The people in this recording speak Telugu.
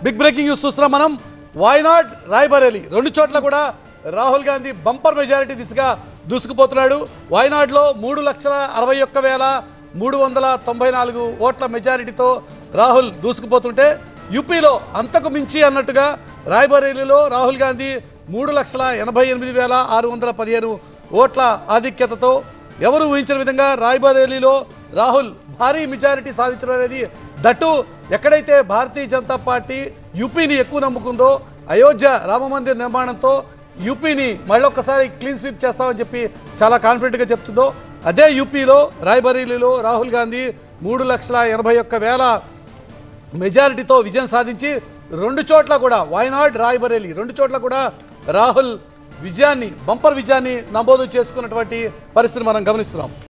బిగ్ బ్రేకింగ్ న్యూస్ చూస్తున్నాం మనం వాయనాడ్ రాయ్బరేలీ రెండు చోట్ల కూడా రాహుల్ గాంధీ బంపర్ మెజారిటీ దిశగా దూసుకుపోతున్నాడు వాయనాడ్లో మూడు లక్షల అరవై ఒక్క వేల మూడు వందల తొంభై నాలుగు ఓట్ల మెజారిటీతో రాహుల్ దూసుకుపోతుంటే యూపీలో అంతకు మించి అన్నట్టుగా రాయ్బరేలీలో రాహుల్ గాంధీ మూడు లక్షల ఎనభై ఎనిమిది వేల ఆరు వందల పదిహేను ఓట్ల ఆధిక్యతతో ఎవరు ఊహించిన విధంగా రాయ్బరేలీలో రాహుల్ భారీ మెజారిటీ సాధించడం అనేది దట్టు ఎక్కడైతే భారతీయ జనతా పార్టీ యూపీని ఎక్కువ నమ్ముకుందో అయోధ్య రామ మందిర్ నిర్మాణంతో యూపీని మళ్ళొక్కసారి క్లీన్ స్వీప్ చేస్తామని చెప్పి చాలా కాన్ఫిడెంట్గా చెప్తుందో అదే యూపీలో రాయ్బరేలీలో రాహుల్ గాంధీ మూడు లక్షల ఎనభై ఒక్క వేల మెజారిటీతో విజయం సాధించి రెండు చోట్ల కూడా వాయనాడ్ రాయ్బరేలీ రెండు చోట్ల కూడా రాహుల్ విజయాన్ని బంపర్ విజయాన్ని నమోదు చేసుకున్నటువంటి పరిస్థితిని మనం గమనిస్తున్నాం